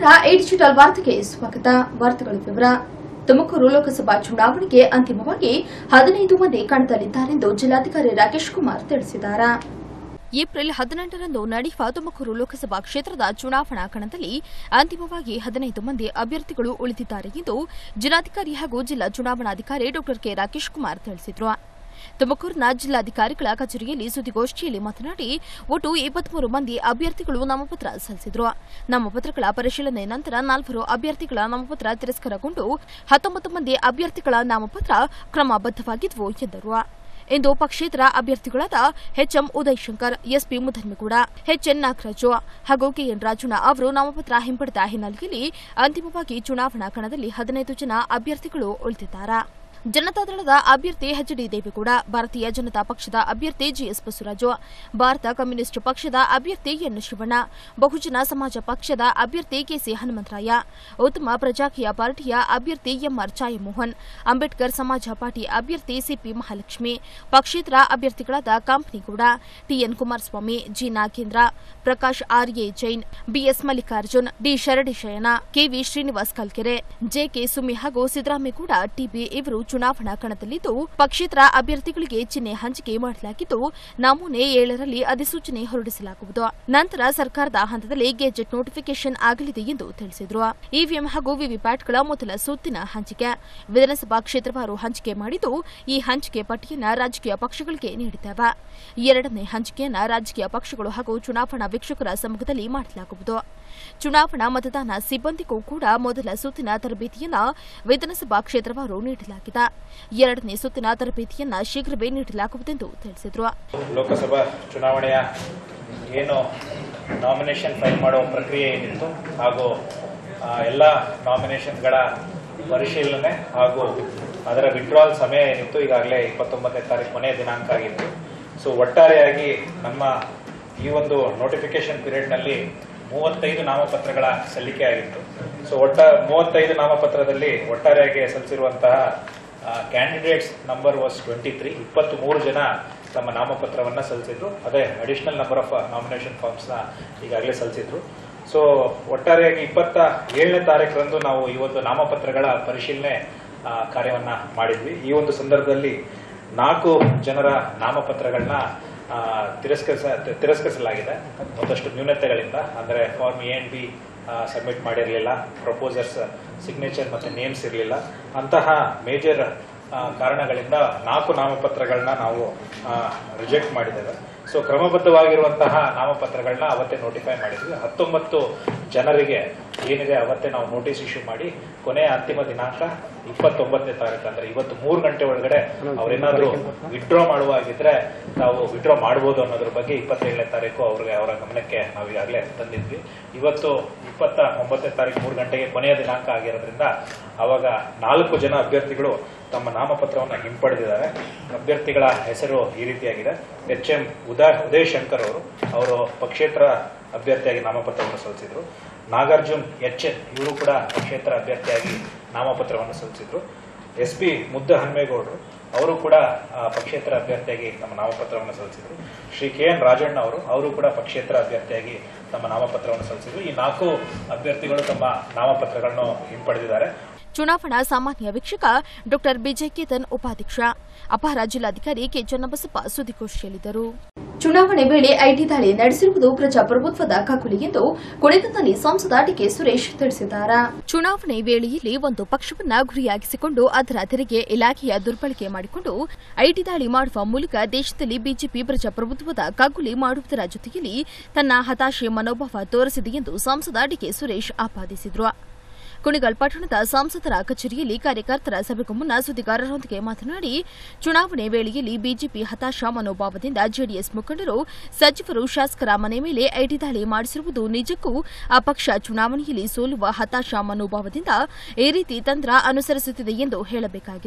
ನಮಸ್ಕಾರ A digital ವಾರ್ತೆಗೆ ಸ್ವಾಗತ ವಾರ್ತೆಗಳ ವಿವರ ತುಮಕೂರು ಲೋಕಸಭಾ ಚುನಾವಣೆಗೆ ಅಂತಿಮವಾಗಿ ಹದಿನೈದು ಮಂದಿ ಕಣದಲ್ಲಿದ್ದಾರೆಂದು ಜಿಲ್ಲಾಧಿಕಾರಿ ರಾಕೇಶ್ ಕುಮಾರ್ ತಿಳಿಸಿದ್ದಾರೆ ಏಪ್ರಿಲ್ ಹದಿನೆಂಟರಂದು ನಡೆಯುವ ತುಮಕೂರು ಲೋಕಸಭಾ ಕ್ಷೇತ್ರದ ಚುನಾವಣಾ ಕಣದಲ್ಲಿ ಅಂತಿಮವಾಗಿ ಹದಿನೈದು ಮಂದಿ ಅಭ್ಯರ್ಥಿಗಳು ಉಳಿದಿದ್ದಾರೆ ಎಂದು ಜಿಲ್ಲಾಧಿಕಾರಿ ಹಾಗೂ ಜಿಲ್ಲಾ ಚುನಾವಣಾಧಿಕಾರಿ ಡಾ ಕೆ ರಾಕೇಶ್ ಕುಮಾರ್ ತಿಳಿಸಿದರು ತುಮಕೂರಿನ ಜಿಲ್ಲಾಧಿಕಾರಿಗಳ ಕಚೇರಿಯಲ್ಲಿ ಸುದ್ದಿಗೋಷ್ಠಿಯಲ್ಲಿ ಮಾತನಾಡಿ ಒಟ್ಟು ಇಪ್ಪತ್ಮೂರು ಮಂದಿ ಅಭ್ಯರ್ಥಿಗಳು ನಾಮಪತ್ರ ಸಲ್ಲಿಸಿದರು ನಾಮಪತ್ರಗಳ ಪರಿಶೀಲನೆ ನಂತರ ನಾಲ್ವರು ಅಭ್ಯರ್ಥಿಗಳ ನಾಮಪತ್ರ ತಿರಸ್ಕಾರಗೊಂಡು ಹತ್ತೊಂಬತ್ತು ಮಂದಿ ಅಭ್ಯರ್ಥಿಗಳ ನಾಮಪತ್ರ ಕ್ರಮಬದ್ದವಾಗಿದ್ವು ಎಂದರು ಇಂದು ಪಕ್ಷೇತರ ಅಭ್ಯರ್ಥಿಗಳಾದ HM Udayashankar SP Mudhanmegowda HN Nagaraju ಹಾಗೂ ಕೆಎನ್ ರಾಜುಣ ಅವರು ನಾಮಪತ್ರ ಹಿಂಪಡೆದ ಹಿನ್ನೆಲೆಯಲ್ಲಿ ಅಂತಿಮವಾಗಿ ಚುನಾವಣಾ ಕಣದಲ್ಲಿ ಹದಿನೈದು ಜನ ಅಭ್ಯರ್ಥಿಗಳು ಉಳಿದಿದ್ದಾರೆ ಜನತಾದಳದ ಅಭ್ಯರ್ಥಿ ಎಚ್ ಡಿ ದೇವೇಗೌಡ ಭಾರತೀಯ ಜನತಾ ಪಕ್ಷದ ಅಭ್ಯರ್ಥಿ ಜಿಎಸ್ ಬಸವರಾಜು ಭಾರತ ಕಮ್ಯುನಿಸ್ಟ್ ಪಕ್ಷದ ಅಭ್ಯರ್ಥಿ ಎನ್ ಶಿವಣ್ಣ ಬಹುಜನ ಸಮಾಜ ಪಕ್ಷದ ಅಭ್ಯರ್ಥಿ ಕೆಸಿ ಹನುಮಂತರಾಯ ಉತ್ತಮ ಪ್ರಜಾಕೀಯ ಪಾರ್ಟಿಯ ಅಭ್ಯರ್ಥಿ ಎಂಆರ್ ಛಾಯಮೋಹನ್ ಅಂಬೇಡ್ಕರ್ ಸಮಾಜ ಪಾರ್ಟಿ ಅಭ್ಯರ್ಥಿ ಸಿಪಿ ಮಹಾಲಕ್ಷ್ಮಿ ಪಕ್ಷೇತರ ಅಭ್ಯರ್ಥಿಗಳಾದ Kampanigowda TN Kumaraswamy G Nagendra Prakash RA Jain BS Mallikarjun D ಶರಡಿಶಯನ ಕೆವಿ ಶ್ರೀನಿವಾಸ್ ಕಲ್ಕೆರೆ ಜೆಕೆ ಸುಮಿ ಹಾಗೂ ಸಿದ್ದರಾಮೇಗೌಡ ಟಿಬಿ ಇವರು ಚುನಾವಣಾ ಕಣದಲ್ಲಿದ್ದು ಪಕ್ಷೇತರ ಅಭ್ಯರ್ಥಿಗಳಿಗೆ ಚಿಹ್ನೆ ಹಂಚಿಕೆ ಮಾಡಲಾಗಿದ್ದು ನಮೂನೆ ಏಳರಲ್ಲಿ ಅಧಿಸೂಚನೆ ಹೊರಡಿಸಲಾಗುವುದು ನಂತರ ಸರ್ಕಾರದ ಹಂತದಲ್ಲಿ ಗೆಜೆಟ್ ನೋಟಿಫಿಕೇಷನ್ ಆಗಲಿದೆ ಎಂದು ತಿಳಿಸಿದರು ಇವಿಎಂ ಹಾಗೂ ವಿವಿಪ್ಯಾಟ್ಗಳ ಮೊದಲ ಸುತ್ತಿನ ಹಂಚಿಕೆ ವಿಧಾನಸಭಾ ಕ್ಷೇತ್ರವಾರು ಹಂಚಿಕೆ ಮಾಡಿದ್ದು ಈ ಹಂಚಿಕೆ ಪಟ್ಟಿಯನ್ನು ರಾಜಕೀಯ ಪಕ್ಷಗಳಿಗೆ ನೀಡಿದ್ದೇವೆ ಎರಡನೇ ಹಂಚಿಕೆಯನ್ನು ರಾಜಕೀಯ ಪಕ್ಷಗಳು ಹಾಗೂ ಚುನಾವಣಾ ವೀಕ್ಷಕರ ಸಮ್ಮುಖದಲ್ಲಿ ಮಾಡಲಾಗುವುದು ಚುನಾವಣಾ ಮತದಾನ ಸಿಬ್ಬಂದಿಗೂ ಕೂಡ ಮೊದಲ ಸುತ್ತಿನ ತರಬೇತಿಯನ್ನ ವಿಧಾನಸಭಾ ಕ್ಷೇತ್ರವಾರು ನೀಡಲಾಗಿದೆ ಎರಡನೇ ಸುತ್ತಿನ ತರಬೇತಿಯನ್ನ ಶೀಘ್ರವೇ ನೀಡಲಾಗುವುದೆಂದು ತಿಳಿಸಿದರು ಲೋಕಸಭಾ ಚುನಾವಣೆಯ ಏನು ನಾಮಿನೇಷನ್ ಫೈಲ್ ಮಾಡೋ ಪ್ರಕ್ರಿಯೆ ಏನಿತ್ತು ಹಾಗೂ ಆ, ಎಲ್ಲ ನಾಮಿನೇಷನ್ಗಳ ಪರಿಶೀಲನೆ ಹಾಗೂ ಅದರ ವಿಡ್ರಾಲ್ ಸಮಯ ಏನಿತ್ತು ಈಗಾಗಲೇ ಇಪ್ಪತ್ತೊಂಬತ್ತನೇ ತಾರೀಕು ಕೊನೆಯ ದಿನಾಂಕ ಆಗಿತ್ತು ಸೊ ಒಟ್ಟಾರೆಯಾಗಿ ನಮ್ಮ ಈ ಒಂದು ನೋಟಿಫಿಕೇಶನ್ ಪೀರಿಯಡ್ನಲ್ಲಿ ಮೂವತ್ತೈದು ನಾಮಪತ್ರಗಳ ಸಲ್ಲಿಕೆ ಆಗಿತ್ತು ಸೊ ಒಟ್ಟ ಮೂವತ್ತೈದು ನಾಮಪತ್ರದಲ್ಲಿ ಒಟ್ಟಾರೆಯಾಗಿ ಸಲ್ಲಿಸಿರುವಂತಹ candidates number was twenty three ಇಪ್ಪತ್ತ್ ಮೂರು ಜನ ತಮ್ಮ ನಾಮಪತ್ರವನ್ನ ಸಲ್ಲಿಸಿದ್ರು ಅದೇ ಅಡಿಷನಲ್ ನಂಬರ್ ಆಫ್ ನಾಮಿನೇಷನ್ ಫಾರ್ಮ್ಸ್ನ ಈಗಾಗಲೇ ಸಲ್ಲಿಸಿದ್ರು ಸೊ ಒಟ್ಟಾರೆಯಾಗಿ ಇಪ್ಪತ್ತ ಏಳನೇ ತಾರೀಕರಂದು ನಾವು ಈ ಒಂದು ನಾಮಪತ್ರಗಳ ಪರಿಶೀಲನೆ ಆ, ಕಾರ್ಯವನ್ನ ಮಾಡಿದ್ವಿ ಈ ಒಂದು ಸಂದರ್ಭದಲ್ಲಿ ನಾಲ್ಕು ಜನರ ನಾಮಪತ್ರಗಳನ್ನ ಆ, ತಿರಸ್ಕರಿಸ ತಿರಸ್ಕರಿಸಲಾಗಿದೆ ಒಂದಷ್ಟು ನ್ಯೂನತೆಗಳಿಂದ ಅಂದರೆ form A and B submit ಮಾಡಿರಲಿಲ್ಲ ಪ್ರಪೋಸರ್ಸ್ ಸಿಗ್ನೇಚರ್ ಮತ್ತು ನೇಮ್ಸ್ ಇರಲಿಲ್ಲ ಅಂತಹ ಮೇಜರ್ ಕಾರಣಗಳಿಂದ ನಾಲ್ಕು ನಾಮಪತ್ರಗಳನ್ನ ನಾವು ರಿಜೆಕ್ಟ್ ಮಾಡಿದ್ದೇವೆ ಸೊ ಕ್ರಮಬದ್ಧವಾಗಿರುವಂತಹ ನಾಮಪತ್ರಗಳನ್ನ ಅವತ್ತೇ ನೋಟಿಫೈ ಮಾಡಿದ್ವಿ ಹತ್ತೊಂಬತ್ತು ಜನರಿಗೆ ಏನಿದೆ ಅವತ್ತೇ ನಾವು ನೋಟಿಸ್ ಇಶ್ಯೂ ಮಾಡಿ ಕೊನೆಯ ಅಂತಿಮ ದಿನಾಂಕ ಇಪ್ಪತ್ತೊಂಬತ್ತನೇ ತಾರೀಕು ಅಂದ್ರೆ ಇವತ್ತು ಮೂರು ಗಂಟೆ ಒಳಗಡೆ ಅವ್ರೇನಾದ್ರೂ ವಿಡ್ರಾ ಮಾಡುವಾಗಿದ್ರೆ ನಾವು ವಿಡ್ರಾ ಮಾಡಬಹುದು ಅನ್ನೋದ್ರ ಬಗ್ಗೆ ಇಪ್ಪತ್ತೇಳನೇ ತಾರೀಕು ಅವ್ರಿಗೆ ಅವರ ಗಮನಕ್ಕೆ ನಾವು ಈಗಾಗಲೇ ತಂದಿದ್ವಿ ಇವತ್ತು ಇಪ್ಪತ್ತ ಒಂಬತ್ತನೇ ತಾರೀಕು ಮೂರು ಗಂಟೆಗೆ ಕೊನೆಯ ದಿನಾಂಕ ಆಗಿರೋದ್ರಿಂದ ಅವಾಗ ನಾಲ್ಕು ಜನ ಅಭ್ಯರ್ಥಿಗಳು ತಮ್ಮ ನಾಮಪತ್ರವನ್ನು ಹಿಂಪಡೆದಿದ್ದಾರೆ ಅಭ್ಯರ್ಥಿಗಳ ಹೆಸರು ಈ ರೀತಿಯಾಗಿದೆ ಎಚ್ ಎಂ ಉದಾ ಉದಯ್ ಶಂಕರ್ ಅವರು ಅವರು ಪಕ್ಷೇತರ ಅಭ್ಯರ್ಥಿಯಾಗಿ ನಾಮಪತ್ರವನ್ನು ಸಲ್ಲಿಸಿದ್ರು ನಾಗಾರ್ಜುನ್ ಎಚ್ ಎನ್ ಇವರು ಕೂಡ ಪಕ್ಷೇತರ ಅಭ್ಯರ್ಥಿಯಾಗಿ ನಾಮಪತ್ರವನ್ನು ಸಲ್ಲಿಸಿದ್ರು ಎಸ್ ಪಿ ಮುದ್ದ ಹನುಮೇಗೌಡರು ಅವರು ಕೂಡ ಆ, ಪಕ್ಷೇತರ ಅಭ್ಯರ್ಥಿಯಾಗಿ ತಮ್ಮ ನಾಮಪತ್ರವನ್ನು ಸಲ್ಲಿಸಿದ್ರು ಶ್ರೀ ಕೆ ಎನ್ ರಾಜಣ್ಣ ಅವರು ಅವರು ಕೂಡ ಪಕ್ಷೇತರ ಅಭ್ಯರ್ಥಿಯಾಗಿ ತಮ್ಮ ನಾಮಪತ್ರವನ್ನು ಸಲ್ಲಿಸಿದ್ರು ಈ ನಾಲ್ಕು ಅಭ್ಯರ್ಥಿಗಳು ತಮ್ಮ ನಾಮಪತ್ರಗಳನ್ನು ಹಿಂಪಡೆದಿದ್ದಾರೆ ಚುನಾವಣಾ ಸಾಮಾನ್ಯ ವೀಕ್ಷಕ ಡಾ ಬಿಜಯ್ ಕೇತನ್ ಉಪಾಧ್ಯಕ್ಷ ಅಪರ ಜಿಲ್ಲಾಧಿಕಾರಿ ಕೆ ಚನ್ನಬಸಪ್ಪ ಸುದ್ದಿಗೋಷ್ಠಿಯಲ್ಲಿದ್ದರು ಚುನಾವಣೆ ವೇಳೆ ಐಟಿ ದಾಳಿ ನಡೆಸಿರುವುದು ಪ್ರಜಾಪ್ರಭುತ್ವದ ಕಗ್ಗುಲಿ ಎಂದು ಕುಣಿತದಲ್ಲಿ ಸಂಸದ ಡಿಕೆ ಸುರೇಶ್ ತಿಳಿಸಿದ್ದಾರೆ ಚುನಾವಣೆ ವೇಳೆಯಲ್ಲಿ ಒಂದು ಪಕ್ಷವನ್ನ ಗುರಿಯಾಗಿಸಿಕೊಂಡು ಅದರ ತೆರಿಗೆ ಇಲಾಖೆಯ ದುರ್ಬಳಕೆ ಮಾಡಿಕೊಂಡು ಐಟಿ ದಾಳಿ ಮಾಡುವ ಮೂಲಕ ದೇಶದಲ್ಲಿ ಬಿಜೆಪಿ ಪ್ರಜಾಪ್ರಭುತ್ವದ ಕಗ್ಗುಲಿ ಮಾಡುವುದರ ಜೊತೆಯಲ್ಲಿ ತನ್ನ ಹತಾಶೆ ಮನೋಭಾವ ತೋರಿಸಿದೆ ಎಂದು ಸಂಸದ ಡಿಕೆ ಸುರೇಶ್ ಆಪಾದಿಸಿದರು ಕುಣಿಗಲ್ ಪಟ್ಟಣದ ಸಂಸದರ ಕಚೇರಿಯಲ್ಲಿ ಕಾರ್ಯಕರ್ತರ ಸಭೆಗೂ ಮುನ್ನ ಸುದ್ದಿಗಾರರೊಂದಿಗೆ ಮಾತನಾಡಿ ಚುನಾವಣೆ ವೇಳೆಯಲ್ಲಿ ಬಿಜೆಪಿ ಹತಾಶ ಮನೋಭಾವದಿಂದ ಜೆಡಿಎಸ್ ಮುಖಂಡರು ಸಚಿವರು ಶಾಸಕರ ಮನೆ ಮೇಲೆ ಐಟಿ ದಾಳಿ ಮಾಡಿಸಿರುವುದು ನಿಜಕ್ಕೂ ಆ ಪಕ್ಷ ಚುನಾವಣೆಯಲ್ಲಿ ಸೋಲುವ ಹತಾಶ ಮನೋಭಾವದಿಂದ ಈ ರೀತಿ ತಂತ್ರ ಅನುಸರಿಸುತ್ತಿದೆ ಎಂದು ಹೇಳಬೇಕಾಗಿದೆ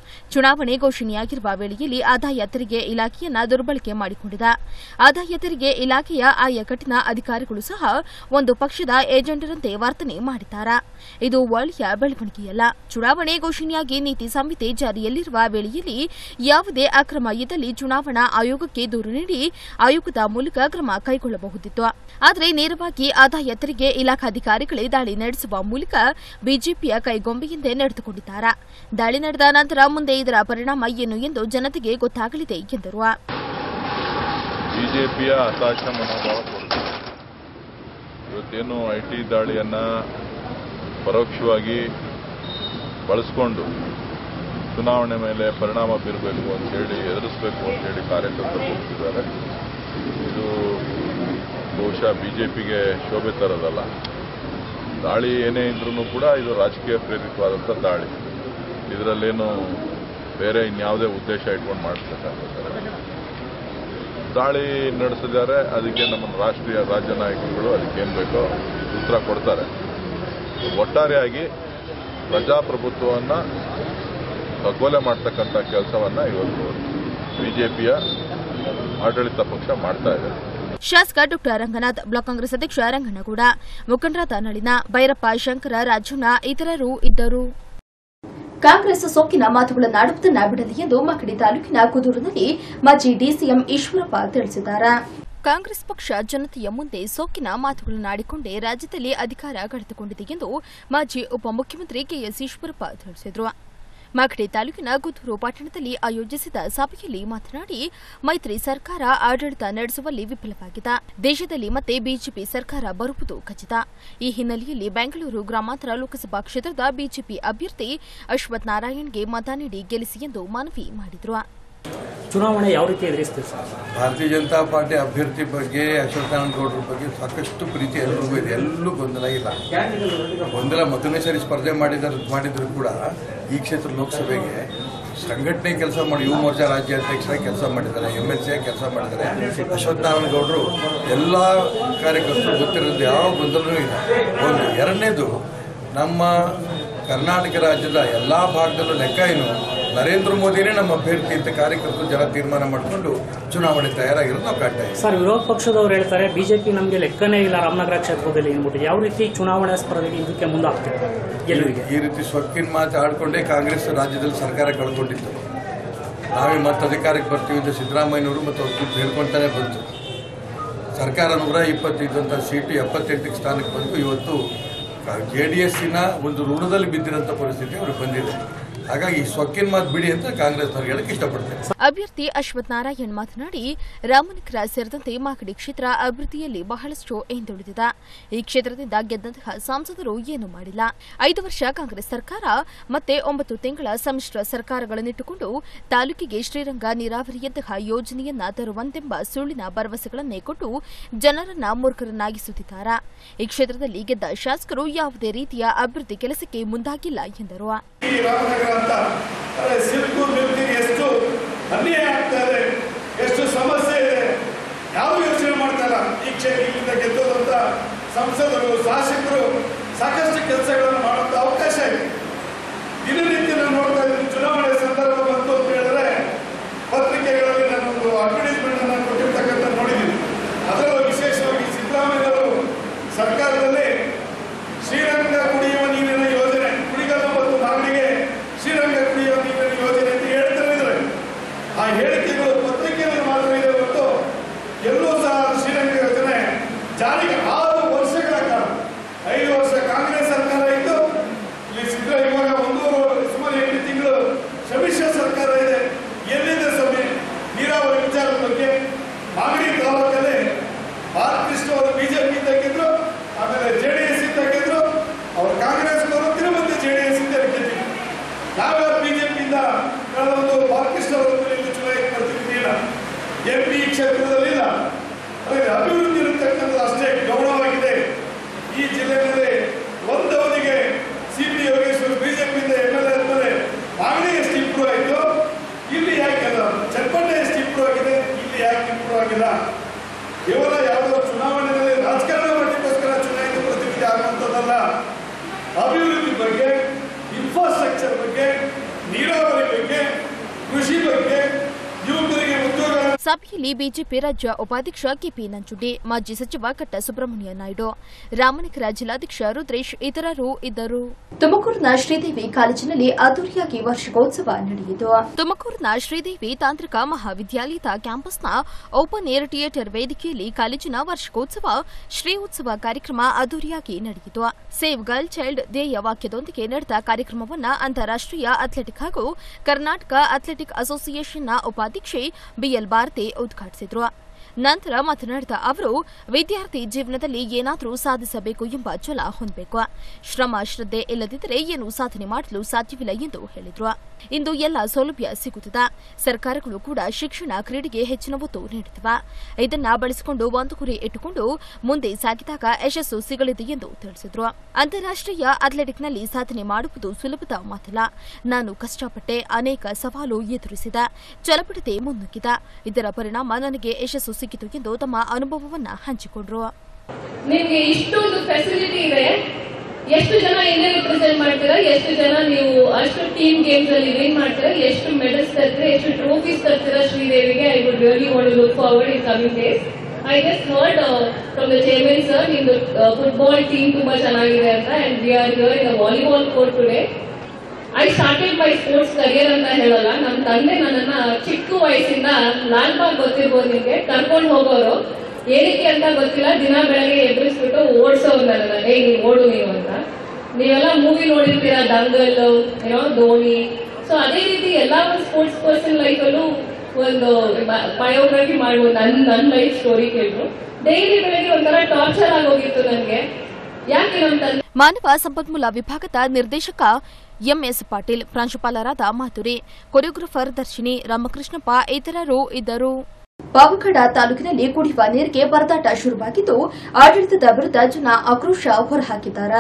ಚುನಾವಣೆ ಘೋಷಣೆಯಾಗಿರುವ ವೇಳೆಯಲ್ಲಿ ಆದಾಯ ತೆರಿಗೆ ಇಲಾಖೆಯನ್ನ ದುರ್ಬಳಕೆ ಮಾಡಿಕೊಂಡಿದೆ ಆದಾಯ ತೆರಿಗೆ ಇಲಾಖೆಯ ಆಯಾ ಕಠಿಣ ಅಧಿಕಾರಿಗಳು ಸಹ ಒಂದು ಪಕ್ಷದ ಏಜೆಂಟರಂತೆ ವರ್ತನೆ ಮಾಡಿದ್ದಾರೆ ಇದು ಒಳ್ಳೆಯ ಬೆಳವಣಿಗೆಯಲ್ಲ ಚುನಾವಣೆ ಘೋಷಣೆಯಾಗಿ ನೀತಿ ಸಂಹಿತೆ ಜಾರಿಯಲ್ಲಿರುವ ವೇಳೆಯಲ್ಲಿ ಯಾವುದೇ ಅಕ್ರಮ ಇದ್ದಲ್ಲಿ ಚುನಾವಣಾ ಆಯೋಗಕ್ಕೆ ದೂರು ನೀಡಿ ಆಯೋಗದ ಮೂಲಕ ಕ್ರಮ ಕೈಗೊಳ್ಳಬಹುದಿತ್ತು ಆದರೆ ನೇರವಾಗಿ ಆದಾಯ ತೆರಿಗೆ ಇಲಾಖಾಧಿಕಾರಿಗಳೇ ದಾಳಿ ನಡೆಸುವ ಮೂಲಕ ಬಿಜೆಪಿಯ ಕೈಗೊಂಬೆಯಂತೆ ನಡೆದುಕೊಂಡಿದ್ದಾರೆ ದಾಳಿ ನಡೆದ ನಂತರ ಮುಂದೆ ಇದರ ಪರಿಣಾಮ ಏನು ಎಂದು ಜನತೆಗೆ ಗೊತ್ತಾಗಲಿದೆ ಎಂದರು ಬಿಜೆಪಿಯ ಹತಾಶ ಮನೋಭಾವ ತೋರಿಸಿದೆ ಇವತ್ತೇನು ಐ ಟಿ ದಾಳಿಯನ್ನ ಪರೋಕ್ಷವಾಗಿ ಬಳಸ್ಕೊಂಡು ಚುನಾವಣೆ ಮೇಲೆ ಪರಿಣಾಮ ಬೀರಬೇಕು ಅಂತೇಳಿ ಎದುರಿಸಬೇಕು ಅಂತೇಳಿ ಕಾರ್ಯಕರ್ತರು ಹೋಗ್ತಿದ್ದಾರೆ ಇದು ಬಹುಶಃ ಬಿಜೆಪಿಗೆ ಶೋಭೆ ತರೋದಲ್ಲ ದಾಳಿ ಏನೇ ಇದ್ರೂ ಕೂಡ ಇದು ರಾಜಕೀಯ ಪ್ರೇರಿತವಾದಂಥ ದಾಳಿ ಇದರಲ್ಲೇನು ಬೇರೆ ಇನ್ಯಾವುದೇ ಉದ್ದೇಶ ಇಟ್ಕೊಂಡು ಮಾಡಿಸ್ಬೇಕಾಗ್ತದೆ ದಾಳಿ ನಡೆಸಿದ್ದಾರೆ ಅದಕ್ಕೆ ನಮ್ಮ ರಾಷ್ಟ್ರೀಯ ರಾಜ್ಯ ನಾಯಕರುಗಳು ಅದಕ್ಕೇನು ಬೇಕೋ ಉತ್ತರ ಕೊಡ್ತಾರೆ ಒಟ್ಟಾರೆಯಾಗಿ ಪ್ರಜಾಪ್ರಭುತ್ವವನ್ನು ಕಗ್ಗೊಲೆ ಮಾಡ್ತಕ್ಕಂಥ ಕೆಲಸವನ್ನ ಇವತ್ತು ಬಿಜೆಪಿಯ ಆಡಳಿತ ಪಕ್ಷ ಮಾಡ್ತಾ ಇದೆ ಶಾಸಕ ಡಾ ರಂಗನಾಥ್ ಬ್ಲಾಕ್ ಕಾಂಗ್ರೆಸ್ ಅಧ್ಯಕ್ಷ ರಂಗನಗೌಡ ಮುಖಂಡರಾದ ನಳಿನ ಭೈರಪ್ಪ ಶಂಕರ ರಾಜಣ್ಣ ಇತರರು ಇದ್ದರು ಕಾಂಗ್ರೆಸ್ ಸೋಂಕಿನ ಮಾತುಗಳನ್ನಾಡುವುದನ್ನ ಬಿಡಲಿ ಎಂದು ಮಕಡಿ ತಾಲೂಕಿನ ಕುದೂರಿನಲ್ಲಿ ಮಾಜಿ ಡಿಸಿಎಂ ಈಶ್ವರಪ್ಪ ತಿಳಿಸಿದ್ದಾರೆ ಕಾಂಗ್ರೆಸ್ ಪಕ್ಷ ಜನತೆಯ ಮುಂದೆ ಸೋಕಿನ ಮಾತುಗಳನ್ನಾಡಿಕೊಂಡೇ ರಾಜ್ಯದಲ್ಲಿ ಅಧಿಕಾರ ಕಳೆದುಕೊಂಡಿದೆ ಎಂದು ಮಾಜಿ ಉಪಮುಖ್ಯಮಂತ್ರಿ ಕೆಎಸ್ ಈಶ್ವರಪ್ಪ ತಿಳಿಸಿದರು ಮಾಗಡಿ ತಾಲೂಕಿನ ಗುದ್ದೂರು ಪಟ್ಟಣದಲ್ಲಿ ಆಯೋಜಿಸಿದ ಸಭೆಯಲ್ಲಿ ಮಾತನಾಡಿ ಮೈತ್ರಿ ಸರ್ಕಾರ ಆಡಳಿತ ನಡೆಸುವಲ್ಲಿ ವಿಫಲವಾಗಿದೆ ದೇಶದಲ್ಲಿ ಮತ್ತೆ ಬಿಜೆಪಿ ಸರ್ಕಾರ ಬರುವುದು ಖಚಿತ ಈ ಹಿನ್ನೆಲೆಯಲ್ಲಿ ಬೆಂಗಳೂರು ಗ್ರಾಮಾಂತರ ಲೋಕಸಭಾ ಕ್ಷೇತ್ರದ ಬಿಜೆಪಿ ಅಭ್ಯರ್ಥಿ ಅಶ್ವಥ್ ನಾರಾಯಣ್ಗೆ ಮತ ನೀಡಿ ಗೆಲ್ಲಿಸಿ ಎಂದು ಮನವಿ ಮಾಡಿದರು ಚುನಾವಣೆ ಯಾವ ರೀತಿ ಎದುರಿಸ್ತೀವಿ ಸರ್ ಭಾರತೀಯ ಜನತಾ ಪಾರ್ಟಿ ಅಭ್ಯರ್ಥಿ ಬಗ್ಗೆ ಅಶ್ವತ್ಥನಾರಾಯಣ ಗೌಡ್ರ ಬಗ್ಗೆ ಸಾಕಷ್ಟು ಪ್ರೀತಿ ಎಲ್ರಿಗೂ ಇದೆ ಎಲ್ಲೂ ಗೊಂದಲ ಇಲ್ಲ ಗೊಂದಲ ಮೊದಲನೇ ಸರಿ ಸ್ಪರ್ಧೆ ಮಾಡಿದ ಮಾಡಿದ್ರು ಕೂಡ ಈ ಕ್ಷೇತ್ರ ಲೋಕಸಭೆಗೆ ಸಂಘಟನೆ ಕೆಲಸ ಮಾಡಿ ಯುವ ಮೋರ್ಚಾ ರಾಜ್ಯಾಧ್ಯಕ್ಷರಾಗಿ ಕೆಲಸ ಮಾಡಿದ್ದಾರೆ ಎಂ ಎಲ್ ಸಿ ಕೆಲಸ ಮಾಡಿದ್ದಾರೆ ಅಶ್ವತ್ಥನಾರಾಯಣ ಗೌಡರು ಎಲ್ಲ ಕಾರ್ಯಕರ್ತರು ಗೊತ್ತಿರೋದು ಯಾವ ಗೊಂದಲನೂ ಇಲ್ಲ ಒಂದು ಎರಡನೇದು ನಮ್ಮ ಕರ್ನಾಟಕ ರಾಜ್ಯದ ಎಲ್ಲ ಭಾಗದಲ್ಲೂ ಲೆಕ್ಕ ಏನು ನರೇಂದ್ರ ಮೋದಿನೇ ನಮ್ಮ ಅಭ್ಯರ್ಥಿ ಅಂತ ಕಾರ್ಯಕರ್ತರು ಜನ ತೀರ್ಮಾನ ಮಾಡಿಕೊಂಡು ಚುನಾವಣೆ ತಯಾರಾಗಿರೋದು ನಾವು ಕಾಣ್ತಾ ಇದ್ದೀವಿ ಸರ್ ವಿರೋಧ ಪಕ್ಷದವ್ರು ಹೇಳ್ತಾರೆ ಬಿಜೆಪಿ ನಮಗೆ ಲೆಕ್ಕನೇ ಇಲ್ಲ ರಾಮನಗರ ಕ್ಷೇತ್ರದಲ್ಲಿ ಅಂದ್ಬಿಟ್ಟು ಯಾವ ರೀತಿ ಚುನಾವಣಾ ಸ್ಪರ್ಧೆಗೆ ಇದಕ್ಕೆ ಮುಂದಾಗ್ತಿದೆ ಗೆಲುವಿಗೆ ಈ ರೀತಿ ಸೊಕ್ಕಿನ ಮಾತು ಆಡ್ಕೊಂಡೇ ಕಾಂಗ್ರೆಸ್ ರಾಜ್ಯದಲ್ಲಿ ಸರ್ಕಾರ ಕಳ್ಕೊಂಡಿತ್ತು ನಾವೇ ಮತ್ತೆ ಅಧಿಕಾರಕ್ಕೆ ಬರ್ತೀವಿ ಅಂತ ಸಿದ್ದರಾಮಯ್ಯನವರು ಮತ್ತು ಅವ್ರ ಗುಂಪು ಹೇಳ್ಕೊಳ್ತಾನೆ ಬಂತು ಸರ್ಕಾರ ನೂರ ಇಪ್ಪತ್ತೈದಂಥ ಸೀಟು ಎಪ್ಪತ್ತೆಂಟಕ್ಕೆ ಸ್ಥಾನಕ್ಕೆ ಬಂದು ಇವತ್ತು ಜೆ ಡಿ ಎಸ್ಸಿನ ಒಂದು ಋಣದಲ್ಲಿ ಬಿದ್ದಿರೋಂಥ ಪರಿಸ್ಥಿತಿ ಅವ್ರಿಗೆ ಬಂದಿದೆ ಹಾಗಾಗಿ ಈ ಸೊಕ್ಕಿನ ಮಾತು ಬಿಡಿ ಅಂತ ಕಾಂಗ್ರೆಸ್ನವ್ರಿಗೆ ಹೇಳಕ್ಕೆ ಇಷ್ಟಪಡ್ತೇನೆ ಅಭ್ಯರ್ಥಿ ಅಶ್ವಥ್ ನಾರಾಯಣ್ ಮಾತನಾಡಿ ರಾಮನಗರ ಸೇರಿದಂತೆ ಮಾಗಡಿ ಕ್ಷೇತ್ರ ಅಭಿವೃದ್ಧಿಯಲ್ಲಿ ಬಹಳಷ್ಟು ಹಿಂದುಳಿದಿದೆ ಈ ಕ್ಷೇತ್ರದಿಂದ ಗೆದ್ದಂತಹ ಸಂಸದರು ಏನು ಮಾಡಿಲ್ಲ ಐದು ವರ್ಷ ಕಾಂಗ್ರೆಸ್ ಸರ್ಕಾರ ಮತ್ತೆ ಒಂಬತ್ತು ತಿಂಗಳ ಸಮ್ಮಿಶ್ರ ಸರ್ಕಾರಗಳನ್ನಿಟ್ಟುಕೊಂಡು ತಾಲೂಕಿಗೆ ಶ್ರೀರಂಗ ನೀರಾವರಿಯಂತಹ ಯೋಜನೆಯನ್ನ ತರುವಂತೆಂಬ ಸುಳ್ಳಿನ ಭರವಸೆಗಳನ್ನೇ ಕೊಟ್ಟು ಜನರನ್ನ ಮೂರ್ಖರನ್ನಾಗಿಸುತ್ತಿದ್ದಾರೆ ಈ ಕ್ಷೇತ್ರದಲ್ಲಿ ಗೆದ್ದ ಶಾಸಕರು ಯಾವುದೇ ರೀತಿಯ ಅಭಿವೃದ್ಧಿ ಕೆಲಸಕ್ಕೆ ಮುಂದಾಗಿಲ್ಲ ಎಂದರು ಈ ರಾಮನಗರ ಅಂತ ಅದೇ ಸಿಲ್ಕು ಮಿಲ್ಕಿಗೆ ಎಷ್ಟು ಅನ್ಯಾಯ ಆಗ್ತಾ ಇದೆ ಎಷ್ಟು ಸಮಸ್ಯೆ ಇದೆ ಯಾವ ಯೋಚನೆ ಮಾಡ್ತಾರ ಈ ಕ್ಷೇತ್ರ ಇಲ್ಲಿಂದ ಗೆದ್ದೋದಂತ ಸಂಸದರು ಶಾಸಕರು ಸಾಕಷ್ಟು ಕೆಲಸಗಳನ್ನು ಮಾಡುವಂತ ಅವಕಾಶ ಇದೆ ದಿನನಿತ್ಯ ನಾನು ನೋಡ್ತಾ ಇದ್ದೀನಿ ಚುನಾವಣೆ ಸಂದರ್ಭ ಬಂತು ಅಂತ ಹೇಳಿದ್ರೆ ಪತ್ರಿಕೆಗಳಲ್ಲಿ ನಾನೊಂದು ಅಡ್ವರ್ಟೈಸ್ಮೆಂಟ್ ಅನ್ನು ಕೊಟ್ಟಿರ್ತಕ್ಕಂಥ ನೋಡಿದ್ದೀನಿ ಅದರಲ್ಲೂ ವಿಶೇಷವಾಗಿ ಸಿದ್ದರಾಮಯ್ಯವರು ಸರ್ಕಾರದಲ್ಲಿ ಶ್ರೀರಂಗ ಕುಡಿಯುವ ನೀರಿನ ಯೋಜನೆ ಕುಡಿಗಲ್ಲ ಮತ್ತು ನಾಡಿಗೆ ಶ್ರೀರಂಗ ಕುಡಿಯುವ ನೀರಿನ ಯೋಜನೆ ಅಂತ ಹೇಳ್ತಾರೆ ಇದ್ದಾರೆ ಆ ಹೇಳಿಕೆಗಳು ಪತ್ರಿಕೆಯಲ್ಲಿ ಮಾತ್ರ ಇದೆ ಹೊರತು ಎಲ್ಲೂ ಸಹ ಶ್ರೀರಂಗ ಯೋಜನೆ ಜಾರಿಗೆ ಆರು ವರ್ಷಗಳ ಕಾಲ ಐದು ವರ್ಷ ಕಾಂಗ್ರೆಸ್ ಸರ್ಕಾರ ಇದ್ದು ಇಲ್ಲಿ ಸಿದ್ದರ ಇವಾಗ ಒಂದೂವರೆ ಸುಮಾರು ಎಂಟು ತಿಂಗಳು ಸಮ್ಮಿಶ್ರ ಸರ್ಕಾರ ಇದೆ ಎಲ್ಲಿದೆ ಸಮಯ ನೀರಾವರಿ ವಿಚಾರದ ಬಗ್ಗೆ ಮಾಗಡಿ ತಾಲೂಕಲ್ಲಿ ಬಾಲಕೃಷ್ಣ ಅವರು ಬಿಜೆಪಿ ತೆಗೆದ್ರು ಆಮೇಲೆ ಜೆ ಡಿ ಎಸ್ ತೆಗೆದ್ರು ಅವರು ಕಾಂಗ್ರೆಸ್ ಅವರು ತಿರುಮತಿ ಜೆ ಡಿ ಎಸ್ ಇಂದ ಗೆದ್ದಿದ್ರು ನಾವ್ಯಾರು ಬಿಜೆಪಿಯಿಂದ ಕಳೆದ ಒಂದು ಬಾಲಕೃಷ್ಣ ಅವರು ಇಲ್ಲಿ ಚುನಾವಣೆ ಪ್ರತಿನಿಧಿಯಿಲ್ಲ ಎಂ ಪಿ ಕ್ಷೇತ್ರದಲ್ಲಿ ಇಲ್ಲ ಆದರೆ ಅಭಿವೃದ್ಧಿ ಇರತಕ್ಕಂಥದ್ದು ಅಷ್ಟೇ ಗೌರವವಾಗಿದೆ ಈ ಜಿಲ್ಲೆಯಲ್ಲಿ ಒಂದು ಅವಧಿಗೆ ಸಿ ಪಿ ಯೋಗೇಶ್ವರ್ ಬಿಜೆಪಿಯಿಂದ ಎಂ ಎಲ್ ಎ ಇರ್ತಾರೆ ಮಾಗಡಿ ಎಷ್ಟು ಇಂಪ್ರೂವ್ ಆಯಿತು ಇಲ್ಲಿ ಯಾಕೆಲ್ಲ ಚನ್ನಪಟ್ಟಣ ಎಷ್ಟು ಇಂಪ್ರೂವ್ ಆಗಿದೆ ಇಲ್ಲಿ ಯಾಕೆ ಇಂಪ್ರೂವ್ ಆಗಿಲ್ಲ ಕೇವಲ ಯಾವುದೋ ಚುನಾವಣೆಯಲ್ಲಿ ರಾಜಕಾರಣ ಮಾಡಲಿಕ್ಕೋಸ್ಕರ ಚುನಾಯಿತ ಪ್ರತಿನಿಧಿ ಆಗುವಂಥದ್ದಲ್ಲ ಅಭಿವೃದ್ಧಿ ಬಗ್ಗೆ ಇನ್ಫ್ರಾಸ್ಟ್ರಕ್ಚರ್ ಬಗ್ಗೆ ನೀರಾವರಿ ಬಗ್ಗೆ ಸಭೆಯಲ್ಲಿ ಬಿಜೆಪಿ ರಾಜ್ಯ ಉಪಾಧ್ಯಕ್ಷ ಕೆಪಿ ನಂಜುಂಡಿ ಮಾಜಿ ಸಚಿವ ಕಟ್ಟ ಸುಬ್ರಹ್ಮಣ್ಯ ನಾಯ್ಡು ರಾಮನಗರ ಜಿಲ್ಲಾಧ್ಯಕ್ಷ ರುದ್ರೇಶ್ ಇತರರು ಇದ್ದರು ತುಮಕೂರಿನ ಶ್ರೀದೇವಿ ಕಾಲೇಜಿನಲ್ಲಿ ಅದ್ದೂರಿಯಾಗಿ ವಾರ್ಷಿಕೋತ್ಸವ ನಡೆಯಿತು ತುಮಕೂರಿನ ಶ್ರೀದೇವಿ ತಾಂತ್ರಿಕ ಮಹಾವಿದ್ಯಾಲಯದ ಕ್ಯಾಂಪಸ್ನ ಓಪನ್ ಏರ್ ಥಿಯೇಟರ್ ವೇದಿಕೆಯಲ್ಲಿ ಕಾಲೇಜಿನ ವಾರ್ಷಿಕೋತ್ಸವ ಶ್ರೀ ಉತ್ಸವ ಕಾರ್ಯಕ್ರಮ ಅದ್ದೂರಿಯಾಗಿ ನಡೆಯಿತು ಸೇವ್ ಗರ್ಲ್ ಚೈಲ್ಡ್ ಧ್ಯೇಯ ವಾಕ್ಯದೊಂದಿಗೆ ನಡೆದ ಕಾರ್ಯಕ್ರಮವನ್ನು ಅಂತಾರಾಷ್ಟೀಯ ಅಥ್ಲೆಟಿಕ್ ಹಾಗೂ ಕರ್ನಾಟಕ ಅಥ್ಲೆಟಿಕ್ ಅಸೋಸಿಯೇಷನ್ನ ಉಪಾಧ್ಯಕ್ಷೆ ಬಿಎಲ್ ಭಾರತಿ ಉದ್ಘಾಟಿಸಿದರು ನಂತರ ಮಾತನಾಡಿದ ಅವರು ವಿದ್ಯಾರ್ಥಿ ಜೀವನದಲ್ಲಿ ಏನಾದರೂ ಸಾಧಿಸಬೇಕು ಎಂಬ ಛಲ ಹೊಂದಬೇಕು ಶ್ರಮ ಶ್ರದ್ಧೆ ಇಲ್ಲದಿದ್ದರೆ ಏನು ಸಾಧನೆ ಮಾಡಲು ಸಾಧ್ಯವಿಲ್ಲ ಎಂದು ಹೇಳಿದರು ಇಂದು ಎಲ್ಲ ಸೌಲಭ್ಯ ಸಿಗುತ್ತಿದೆ ಸರ್ಕಾರಗಳು ಕೂಡ ಶಿಕ್ಷಣ ಕ್ರೀಡೆಗೆ ಹೆಚ್ಚಿನ ಒತ್ತು ನೀಡುತ್ತಿವೆ ಇದನ್ನ ಬಳಸಿಕೊಂಡು ಒಂದು ಗುರಿ ಇಟ್ಟುಕೊಂಡು ಮುಂದೆ ಸಾಗಿದಾಗ ಯಶಸ್ಸು ಸಿಗಲಿದೆ ಎಂದು ತಿಳಿಸಿದರು ಅಂತಾರಾಷ್ಟೀಯ ಅಥ್ಲೆಟಿಕ್ನಲ್ಲಿ ಸಾಧನೆ ಮಾಡುವುದು ಸುಲಭದ ಮಾತಲ್ಲ ನಾನು ಕಷ್ಟಪಟ್ಟೆ ಅನೇಕ ಸವಾಲು ಎದುರಿಸಿದೆ ಛಲಬಿಡದೆ ಮುನ್ನುಗ್ಗಿದ ಇದರ ಪರಿಣಾಮ ನನಗೆ ಯಶಸ್ಸು ಸಿಕ್ಕಿತು ಎಂದು ತಮ್ಮ ಅನುಭವವನ್ನ ಹಂಚಿಕೊಂಡರು ನಿಮ್ಗೆ ಇಷ್ಟೊಂದು ಫೆಸಿಲಿಟಿ ಇದೆ ಎಷ್ಟು ಜನ ಇಂಡಿಯಾ ರಿಪ್ರೆಸೆಂಟ್ ಮಾಡ್ತೀರಾ ಎಷ್ಟು ಜನ ನೀವು ಅಷ್ಟು ಟೀಮ್ ಗೇಮ್ಸ್ ಅಲ್ಲಿ ವಿನ್ ಮಾಡ್ತೀರಾ ಎಷ್ಟು ಮೆಡಲ್ಸ್ ತರ್ತೀರಾ ಎಷ್ಟು ಟ್ರೋಫೀಸ್ ತರ್ತೀರಾ ಶ್ರೀದೇವಿಗೆ I would really want look forward in coming days I just heard from the chairman sir ನಿಮ್ದು ಫುಟ್ಬಾಲ್ ಟೀಮ್ ತುಂಬಾ ಚೆನ್ನಾಗಿದೆ ಅಂತ and we are here in volleyball court today I started my sports career ಅಂತ ಹೇಳಲ್ಲ ನಮ್ಮ ತಂದೆ ನನ್ನನ್ನ ಚಿಕ್ಕ ವಯಸ್ಸಿಂದ ಲಾಲ್ ಬಾಗ್ ಗೊತ್ತಿರ್ಬೋದು ನಿಮ್ಗೆ ಕರ್ಕೊಂಡು ಹೋಗೋರು ಏನಕ್ಕೆ ಅಂತ ಗೊತ್ತಿಲ್ಲ ದಿನ ಬೆಳಗ್ಗೆ ಎದುರಿಸ್ಬಿಟ್ಟು ಓಡಿಸೋರು ನನ್ನ ಏ ನೀವು ಓಡು ನೀವು ಅಂತ ನೀವೆಲ್ಲ ಮೂವಿ ನೋಡಿರ್ತೀರಾ ದಂಗಲ್ ಏನೋ ಧೋನಿ ಸೊ ಅದೇ ರೀತಿ ಎಲ್ಲಾ ಒಂದು ಸ್ಪೋರ್ಟ್ಸ್ ಪರ್ಸನ್ ಲೈಫಲ್ಲೂ ಒಂದು ಬಯೋಗ್ರಫಿ ಮಾಡ್ಬೋದು ನನ್ನ ನನ್ನ ಲೈಫ್ ಸ್ಟೋರಿ ಕೇಳಿದ್ರು ಡೈಲಿ ಬೆಳಗ್ಗೆ ಒಂಥರ ಟಾರ್ಚರ್ ಆಗೋಗಿತ್ತು ನನಗೆ ಯಾಕೆ ನಮ್ಮ ತಂದೆ ಮಾನವ ಸಂಪನ್ಮೂಲ ವಿಭಾಗದ ನಿರ್ದೇಶಕ ಎಂಎಸ್ ಪಾಟೀಲ್ ಪ್ರಾಂಶುಪಾಲರಾದ ಮಾಧುರಿ ಕೊರಿಯೋಗ್ರಫರ್ ದರ್ಶಿನಿ ರಾಮಕೃಷ್ಣಪ್ಪ ಇತರರು ಇದ್ದರು ಪಾವಗಡ ತಾಲೂಕಿನಲ್ಲಿ ಕುಡಿಯುವ ನೀರಿಗೆ ಪರದಾಟ ಶುರುವಾಗಿದ್ದು ಆಡಳಿತದ ವಿರುದ್ಧ ಜನ ಆಕ್ರೋಶ ಹೊರಹಾಕಿದ್ದಾರೆ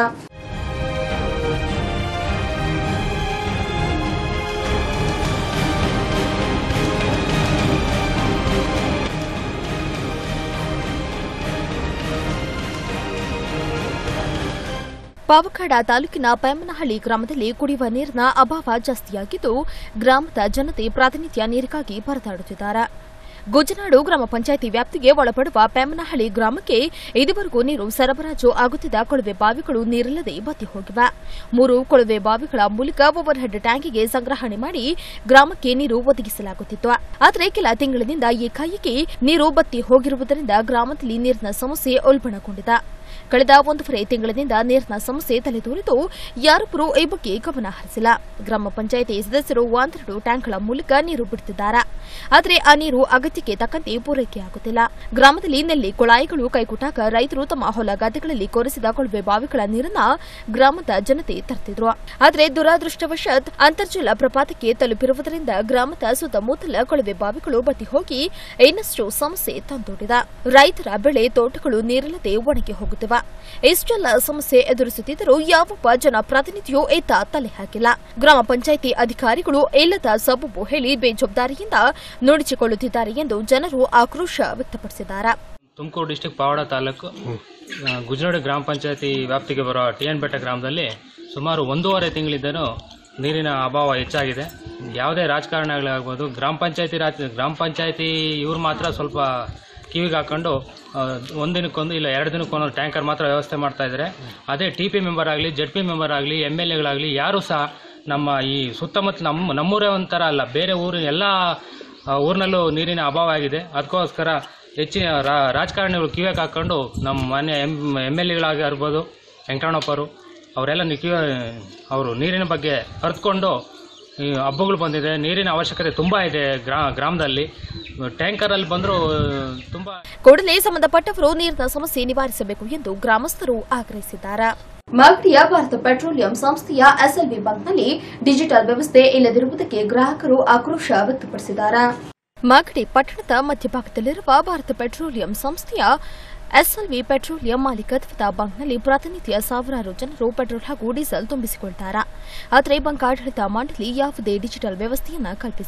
ಪಾವಗಡ ತಾಲೂಕಿನ ಪಯಮನಹಳ್ಳಿ ಗ್ರಾಮದಲ್ಲಿ ಕುಡಿಯುವ ನೀರಿನ ಅಭಾವ ಜಾಸ್ತಿಯಾಗಿದ್ದು ಗ್ರಾಮದ ಜನತೆ ಪ್ರಾತಿನಿಧ್ಯ ನೀರಿಗಾಗಿ ಪರದಾಡುತ್ತಿದ್ದಾರೆ ಗುಜನಾಡು ಗ್ರಾಮ ಪಂಚಾಯಿತಿ ವ್ಯಾಪ್ತಿಗೆ ಒಳಪಡುವ ಪೆಮ್ಮನಹಳ್ಳಿ ಗ್ರಾಮಕ್ಕೆ ಇದುವರೆಗೂ ನೀರು ಸರಬರಾಜು ಆಗುತ್ತಿದ್ದ ಕೊಳವೆ ಬಾವಿಗಳು ನೀರಿಲ್ಲದೆ ಬತ್ತಿ ಹೋಗಿವೆ ಮೂರು ಕೊಳವೆ ಬಾವಿಗಳ ಮೂಲಕ ಓವರ್ ಹೆಡ್ ಟ್ಯಾಂಕಿಗೆ ಸಂಗ್ರಹಣೆ ಮಾಡಿ ಗ್ರಾಮಕ್ಕೆ ನೀರು ಒದಗಿಸಲಾಗುತ್ತಿತ್ತು ಆದರೆ ಕೆಲ ತಿಂಗಳಿನಿಂದ ಏಕಾಏಕಿ ನೀರು ಬತ್ತಿ ಹೋಗಿರುವುದರಿಂದ ಗ್ರಾಮದಲ್ಲಿ ನೀರಿನ ಸಮಸ್ಯೆ ಉಲ್ಬಣಗೊಂಡಿದೆ ಕಳೆದ ಒಂದೂವರೆ ತಿಂಗಳಿನಿಂದ ನೀರಿನ ಸಮಸ್ಯೆ ತಲೆದೋರಿದ್ದು ಯಾರೊಬ್ಬರೂ ಈ ಬಗ್ಗೆ ಗಮನ ಹರಿಸಿಲ್ಲ ಗ್ರಾಮ ಪಂಚಾಯಿತಿ ಸದಸ್ಯರು ಒಂದೆರಡು ಟ್ಯಾಂಕ್ಗಳ ಮೂಲಕ ನೀರು ಬಿಡುತ್ತಿದ್ದಾರೆ ಆದರೆ ಆ ನೀರು ಅಗತ್ಯಕ್ಕೆ ತಕ್ಕಂತೆ ಪೂರೈಕೆಯಾಗುತ್ತಿಲ್ಲ ಗ್ರಾಮದಲ್ಲಿ ನೆಲ್ಲಿ ಕೊಳಾಯಿಗಳು ಕೈಕೊಟ್ಟಾಗ ರೈತರು ತಮ್ಮ ಹೊಲ ಗದ್ದೆಗಳಲ್ಲಿ ಕೊರೆಸಿದ ಕೊಳವೆ ಬಾವಿಗಳ ನೀರನ್ನ ಗ್ರಾಮದ ಜನತೆ ತರ್ತಿದ್ರು ಆದರೆ ದುರಾದೃಷ್ಟವಶಾತ್ ಅಂತರ್ಜಲ ಪ್ರಪಾತಕ್ಕೆ ತಲುಪಿರುವುದರಿಂದ ಗ್ರಾಮದ ಸುತ್ತಮುತ್ತಲ ಕೊಳವೆ ಬಾವಿಗಳು ಬತ್ತಿ ಹೋಗಿ ಇನ್ನಷ್ಟು ಸಮಸ್ಯೆ ತಂದೊಡ್ಡಿದೆ ರೈತರ ಬೆಳೆ ತೋಟಗಳು ನೀರಿಲ್ಲದೆ ಒಣಗಿ ಹೋಗುತ್ತಿವೆ ಇಷ್ಟೆಲ್ಲ ಸಮಸ್ಯೆ ಎದುರಿಸುತ್ತಿದ್ದರೂ ಯಾವೊಬ್ಬ ಜನಪ್ರತಿನಿಧಿಯೂ ಇತ್ತ ತಲೆ ಹಾಕಿಲ್ಲ ಗ್ರಾಮ ಪಂಚಾಯಿತಿ ಅಧಿಕಾರಿಗಳು ಇಲ್ಲದ ಸಬೂಬು ಹೇಳಿ ಬೇಜವಾಬ್ದಾರಿಯಿಂದ ನುಡಿಚಿಕೊಳ್ಳುತ್ತಿದ್ದಾರೆ ಎಂದು ಜನರು ಆಕ್ರೋಶ ವ್ಯಕ್ತಪಡಿಸಿದ್ದಾರೆ ತುಮಕೂರು ಡಿಸ್ಟಿಕ್ ಪಾವಡ ತಾಲೂಕು ಆ, ಗುಜನಾಡು ಗ್ರಾಮ ಪಂಚಾಯತಿ ವ್ಯಾಪ್ತಿಗೆ ಬರುವ ಟಿ ಎನ್ ಬೆಟ್ಟ ಗ್ರಾಮದಲ್ಲಿ ಸುಮಾರು ಒಂದೂವರೆ ತಿಂಗಳಿಂದನೂ ನೀರಿನ ಅಭಾವ ಹೆಚ್ಚಾಗಿದೆ ಯಾವುದೇ ರಾಜಕಾರಣಿಗಳಾಗ್ಬೋದು ಗ್ರಾಮ ಪಂಚಾಯತಿ ರಾಜ ಗ್ರಾಮ ಪಂಚಾಯತಿ ಇವ್ರು ಮಾತ್ರ ಸ್ವಲ್ಪ ಕಿವಿಗೆ ಹಾಕೊಂಡು ಆ, ಒಂದಿನಕ್ಕೊಂದು ಇಲ್ಲ ಎರಡು ದಿನಕ್ಕೊಂದೊಂದು ಟ್ಯಾಂಕರ್ ಮಾತ್ರ ವ್ಯವಸ್ಥೆ ಮಾಡ್ತಾ ಇದ್ದಾರೆ ಅದೇ ಟಿ ಪಿ ಮೆಂಬರ್ ಆಗಲಿ ಜೆಡ್ ಪಿ ಮೆಂಬರ್ ಆಗಲಿ ಎಮ್ ಎಲ್ ಎಗಳಾಗಲಿ ಯಾರೂ ಸಹ ನಮ್ಮ ಈ ಸುತ್ತಮುತ್ತ ನಮ್ಮ ನಮ್ಮೂರೇ ಒಂಥರ ಅಲ್ಲ ಬೇರೆ ಊರಿನ ಎಲ್ಲ ಆ, ಊರಿನಲ್ಲೂ ನೀರಿನ ಅಭಾವ ಆಗಿದೆ ಅದಕ್ಕೋಸ್ಕರ ಹೆಚ್ಚಿನ ರಾ- ರಾಜಕಾರಣಿಗಳು ಕಿವಿಗೆ ಹಾಕೊಂಡು ನಮ್ಮ ಮನೆ ಎಮ್ ಎಮ್ ಎಲ್ ಎಗಳಾಗಿರ್ಬೋದು ವೆಂಕಟಣ್ಣಪ್ಪರು ಅವರೆಲ್ಲ ನಿ- ಕಿವಿ ಅವರು ನೀರಿನ ಬಗ್ಗೆ ಅರ್ಥಕೊಂಡು ಈ ಹಬ್ಬಗಳು ಬಂದಿದೆ ನೀರಿನ ಅವಶ್ಯಕತೆ ತುಂಬ ಇದೆ ಗ್ರಾ ಗ್ರಾಮದಲ್ಲಿ ಟ್ಯಾಂಕರಲ್ಲಿ ಬಂದರೂ ತುಂಬ ಕೂಡಲೇ ಸಂಬಂಧಪಟ್ಟವರು ನೀರಿನ ಸಮಸ್ಯೆ ನಿವಾರಿಸಬೇಕು ಎಂದು ಗ್ರಾಮಸ್ಥರು ಆಗ್ರಹಿಸಿದ್ದಾರೆ ಮಾಗಡಿಯ ಭಾರತ ಪೆಟ್ರೋಲಿಯಂ ಸಂಸ್ಥೆಯ ಎಸ್ಎಲ್ವಿ ಬಂಕ್ನಲ್ಲಿ ಡಿಜಿಟಲ್ ವ್ಯವಸ್ಥೆ ಇಲ್ಲದಿರುವುದಕ್ಕೆ ಗ್ರಾಹಕರು ಆಕ್ರೋಶ ವ್ಯಕ್ತಪಡಿಸಿದ್ದಾರೆ ಮಾಗಡಿ ಪಟ್ಟಣದ ಮಧ್ಯಭಾಗದಲ್ಲಿರುವ ಭಾರತ ಪೆಟ್ರೋಲಿಯಂ ಸಂಸ್ಥೆಯ ಎಸ್ಎಲ್ವಿ ಪೆಟ್ರೋಲಿಯಂ ಮಾಲೀಕತ್ವದ ಬಂಕ್ನಲ್ಲಿ ಪ್ರತಿನಿತ್ಯ ಸಾವಿರಾರು ಜನರು ಪೆಟ್ರೋಲ್ ಹಾಗೂ ಡೀಸೆಲ್ ತುಂಬಿಸಿಕೊಳ್ತಾರೆ ಆದರೆ ಬಂಕ್ ಆಡಳಿತ ಮಂಡಳಿ ಯಾವುದೇ ಡಿಜಿಟಲ್ ವ್ಯವಸ್ಥೆಯನ್ನು ಕಲ್ಪಿಸಿಲ್ಲ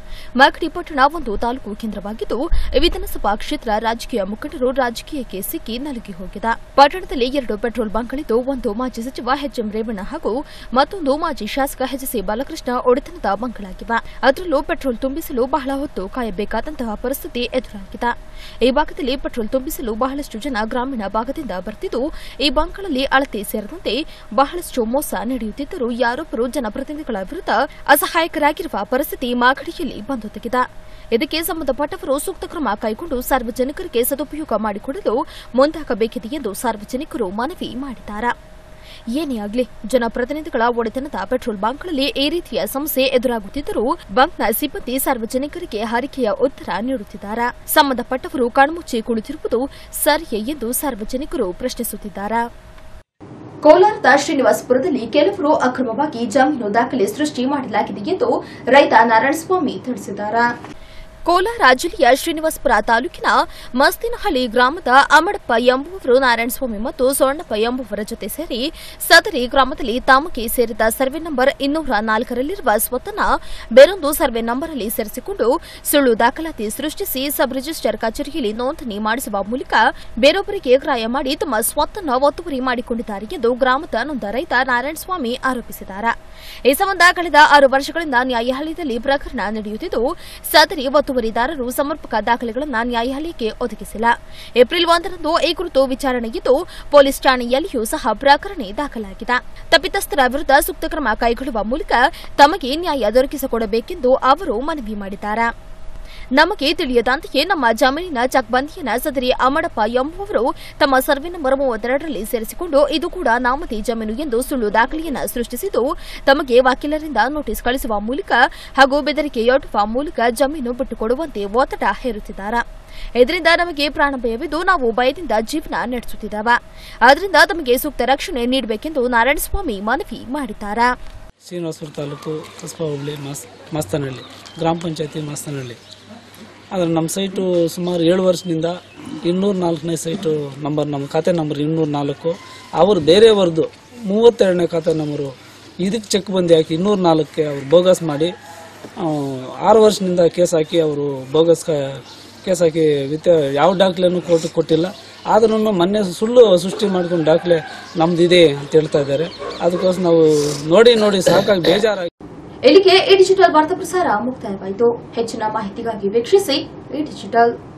ಮಾಗಡಿ ಪಟ್ಟಣ ಒಂದು ತಾಲೂಕು ಕೇಂದ್ರವಾಗಿದ್ದು ವಿಧಾನಸಭಾ ಕ್ಷೇತ್ರ ರಾಜಕೀಯ ಮುಖಂಡರು ರಾಜಕೀಯಕ್ಕೆ ಸಿಕ್ಕಿ ನಲುಗಿ ಹೋಗಿದೆ ಪಟ್ಟಣದಲ್ಲಿ ಎರಡು ಪೆಟ್ರೋಲ್ ಬಂಕ್ಗಳಿದ್ದು ಒಂದು ಮಾಜಿ ಸಚಿವ ಎಚ್ ಎಂ ರೇವಣ್ಣ ಹಾಗೂ ಮತ್ತೊಂದು ಮಾಜಿ ಶಾಸಕ ಎಚ್ ಸಿ ಬಾಲಕೃಷ್ಣ ಒಡೆತನದ ಬಂಕ್ಗಳಾಗಿವೆ ಅದರಲ್ಲೂ ಪೆಟ್ರೋಲ್ ತುಂಬಿಸಲು ಬಹಳ ಹೊತ್ತು ಕಾಯಬೇಕಾದಂತಹ ಪರಿಸ್ಥಿತಿ ಎದುರಾಗಿದೆ ಈ ಭಾಗದಲ್ಲಿ ಪೆಟ್ರೋಲ್ ತುಂಬಿಸಲು ಬಹಳಷ್ಟು ಜನ ಗ್ರಾಮೀಣ ಭಾಗದಿಂದ ಬರ್ತಿದ್ದು ಈ ಬಂಕ್ಗಳಲ್ಲಿ ಅಳತೆ ಸೇರಿದಂತೆ ಬಹಳಷ್ಟು ಮೋಸ ನಡೆಯುತ್ತಿದ್ದರೂ ಯಾರೊಬ್ಬರು ಜನಪ್ರತಿನಿಧಿಗಳ ವಿರುದ್ಧ ಅಸಹಾಯಕರಾಗಿರುವ ಪರಿಸ್ಥಿತಿ ಮಾಗಡಿಯಲ್ಲಿ ಬಂದೊದಗಿದೆ ಇದಕ್ಕೆ ಸಂಬಂಧಪಟ್ಟವರು ಸೂಕ್ತ ಕ್ರಮ ಕೈಗೊಂಡು ಸಾರ್ವಜನಿಕರಿಗೆ ಸದುಪಯೋಗ ಮಾಡಿಕೊಡಲು ಮುಂದಾಗಬೇಕಿದೆ ಎಂದು ಸಾರ್ವಜನಿಕರು ಮನವಿ ಮಾಡಿದ್ದಾರೆ ಏನೇ ಆಗಲಿ ಜನಪ್ರತಿನಿಧಿಗಳ ಒಡೆತನದ ಪೆಟ್ರೋಲ್ ಬಂಕ್ಗಳಲ್ಲಿ ಈ ರೀತಿಯ ಸಮಸ್ಯೆ ಎದುರಾಗುತ್ತಿದ್ದರೂ ಬಂಕ್ನ ಸಿಬ್ಬಂದಿ ಸಾರ್ವಜನಿಕರಿಗೆ ಹರಿಕೆಯ ಉತ್ತರ ನೀಡುತ್ತಿದ್ದಾರೆ ಸಂಬಂಧಪಟ್ಟವರು ಕಣ್ಮುಚ್ಚಿ ಕುಳಿತಿರುವುದು ಸರಿಯೇ ಎಂದು ಸಾರ್ವಜನಿಕರು ಪ್ರಶ್ನಿಸುತ್ತಿದ್ದಾರೆ ಕೋಲಾರದ ಶ್ರೀನಿವಾಸಪುರದಲ್ಲಿ ಕೆಲವರು ಅಕ್ರಮವಾಗಿ ಜಮೀನು ದಾಖಲೆ ಸೃಷ್ಟಿ ಮಾಡಲಾಗಿದೆ ಎಂದು ರೈತ ನಾರಾಯಣಸ್ವಾಮಿ ತಿಳಿಸಿದ್ದಾರೆ ಕೋಲಾರ ಜಿಲ್ಲೆಯ ಶ್ರೀನಿವಾಸಪುರ ತಾಲೂಕಿನ ಮಸ್ತಿನಹಳ್ಳಿ ಗ್ರಾಮದ ಅಮಡಪ್ಪ ಎಂಬುವವರು ನಾರಾಯಣಸ್ವಾಮಿ ಮತ್ತು ಸೊಣ್ಣಪ್ಪ ಎಂಬುವರ ಜೊತೆ ಸೇರಿ ಸದರಿ ಗ್ರಾಮದಲ್ಲಿ ತಮಗೆ ಸೇರಿದ ಸರ್ವೆ ನಂಬರ್ ಇನ್ನೂರ ನಾಲ್ಕರಲ್ಲಿರುವ ಸ್ವತ್ತನ್ನ ಬೇರೊಂದು ಸರ್ವೆ ನಂಬರ್ ಅಲ್ಲಿ ಸೇರಿಸಿಕೊಂಡು ಸುಳ್ಳು ದಾಖಲಾತಿ ಸೃಷ್ಟಿಸಿ ಸಬ್ ರಿಜಿಸ್ಟರ್ ಕಚೇರಿಯಲ್ಲಿ ನೋಂದಣಿ ಮಾಡಿಸುವ ಮೂಲಕ ಬೇರೊಬ್ಬರಿಗೆ ಕ್ರಾಯ ಮಾಡಿ ತಮ್ಮ ಸ್ವತ್ತನ್ನು ಒತ್ತುವರಿ ಮಾಡಿಕೊಂಡಿದ್ದಾರೆ ಎಂದು ಗ್ರಾಮದ ನೊಂದ ರೈತ ನಾರಾಯಣಸ್ವಾಮಿ ಆರೋಪಿಸಿದ್ದಾರೆ ಈ ಸಂಬಂಧ ಕಳೆದ ಆರು ವರ್ಷಗಳಿಂದ ನ್ಯಾಯಾಲಯದಲ್ಲಿ ಪ್ರಕರಣ ನಡೆಯುತ್ತಿದ್ದು ಸದರಿ ಒತ್ತುವರಿದಾರರು ಸಮರ್ಪಕ ದಾಖಲೆಗಳನ್ನು ನ್ಯಾಯಾಲಯಕ್ಕೆ ಒದಗಿಸಿಲ್ಲ ಏಪ್ರಿಲ್ ಒಂದರಂದು ಈ ಕುರಿತು ವಿಚಾರಣೆಯಿದ್ದು ಪೊಲೀಸ್ ಠಾಣೆಯಲ್ಲಿಯೂ ಸಹ ಪ್ರಕರಣ ದಾಖಲಾಗಿದೆ ತಪ್ಪಿತಸ್ಥರ ವಿರುದ್ಧ ಸೂಕ್ತ ಕ್ರಮ ಕೈಗೊಳ್ಳುವ ಮೂಲಕ ತಮಗೆ ನ್ಯಾಯ ದೊರಕಿಸಿಕೊಡಬೇಕೆಂದು ಅವರು ಮನವಿ ಮಾಡಿದ್ದಾರೆ ನಮಗೆ ತಿಳಿಯದಂತೆಯೇ ನಮ್ಮ ಜಮೀನಿನ ಚಕ್ಬಂದಿಯನ್ನ ಸದರಿ ಅಮಡಪ್ಪ ಎಂಬುವವರು ತಮ್ಮ ಸರ್ವೆ ನಂಬರ್ ಮೂವತ್ತೆರಡರಲ್ಲಿ ಸೇರಿಸಿಕೊಂಡು ಇದು ಕೂಡ ನಾಮತಿ ಜಮೀನು ಎಂದು ಸುಳ್ಳು ದಾಖಲೆಯನ್ನ ಸೃಷ್ಟಿಸಿದ್ದು ತಮಗೆ ವಕೀಲರಿಂದ ನೋಟಿಸ್ ಕಳಿಸುವ ಮೂಲಕ ಹಾಗೂ ಬೆದರಿಕೆಯೊಡ್ಡುವ ಮೂಲಕ ಜಮೀನು ಬಿಟ್ಟುಕೊಡುವಂತೆ ಒತ್ತಡ ಹೇರುತ್ತಿದ್ದಾರೆ ಇದರಿಂದ ನಮಗೆ ಪ್ರಾಣ ಭಯವಿದ್ದು ನಾವು ಭಯದಿಂದ ಜೀವನ ನಡೆಸುತ್ತಿದ್ದೇವೆ ಆದ್ದರಿಂದ ತಮಗೆ ಸೂಕ್ತ ರಕ್ಷಣೆ ನೀಡಬೇಕೆಂದು ನಾರಾಯಣಸ್ವಾಮಿ ಮನವಿ ಮಾಡಿದ್ದಾರೆ ಶ್ರೀನಿವಾಸಪುರ ತಾಲೂಕು ಕಸ್ಬಾ ಹೋಬಳಿ ಮಾಸ್ ಮಾಸ್ತನಹಳ್ಳಿ ಗ್ರಾಮ ಪಂಚಾಯತಿ ಮಾಸ್ತನಹಳ್ಳಿ ಆದರೆ ನಮ್ಮ ಸೈಟು ಸುಮಾರು ಏಳು ವರ್ಷದಿಂದ ಇನ್ನೂರ ನಾಲ್ಕನೇ ಸೈಟು ನಂಬರ್ ನಮ್ಮ ಖಾತೆ ನಂಬರ್ ಇನ್ನೂರ ನಾಲ್ಕು ಅವರು ಬೇರೆಯವ್ರದ್ದು ಮೂವತ್ತೆರಡನೇ ಖಾತೆ ನಂಬರು ಇದಕ್ಕೆ ಚೆಕ್ ಬಂದು ಹಾಕಿ ಇನ್ನೂರ ನಾಲ್ಕಕ್ಕೆ ಅವ್ರು ಬೋಗಸ್ ಮಾಡಿ ಆ, ಆರು ವರ್ಷದಿಂದ ಕೇಸ್ ಹಾಕಿ ಅವರು ಬೋಗಸ್ ಕ- ಕೇಸ್ ಹಾಕಿ ವಿತ್ ಯಾವ ದಾಖಲೆನೂ ಕೋರ್ಟಿಗೆ ಕೊಟ್ಟಿಲ್ಲ ಆದ್ರೂ ಮೊನ್ನೆ ಸುಳ್ಳು ಸೃಷ್ಟಿ ಮಾಡ್ಕೊಂಡು ದಾಖಲೆ ನಮ್ದಿದೆ ಅಂತ ಹೇಳ್ತಾ ಇದ್ದಾರೆ ಅದಕ್ಕೋಸ್ಕರ ನಾವು ನೋಡಿ ನೋಡಿ ಸಾಕಾಗಿ ಬೇಜಾರಾಗಿ ಇಲ್ಲಿಗೆ ಈ ಡಿಜಿಟಲ್ ವಾರ್ತಾ ಪ್ರಸಾರ ಮುಕ್ತಾಯವಾಯಿತು ಹೆಚ್ಚಿನ ಮಾಹಿತಿಗಾಗಿ ವೀಕ್ಷಿಸಿ ಈ ಡಿಜಿಟಲ್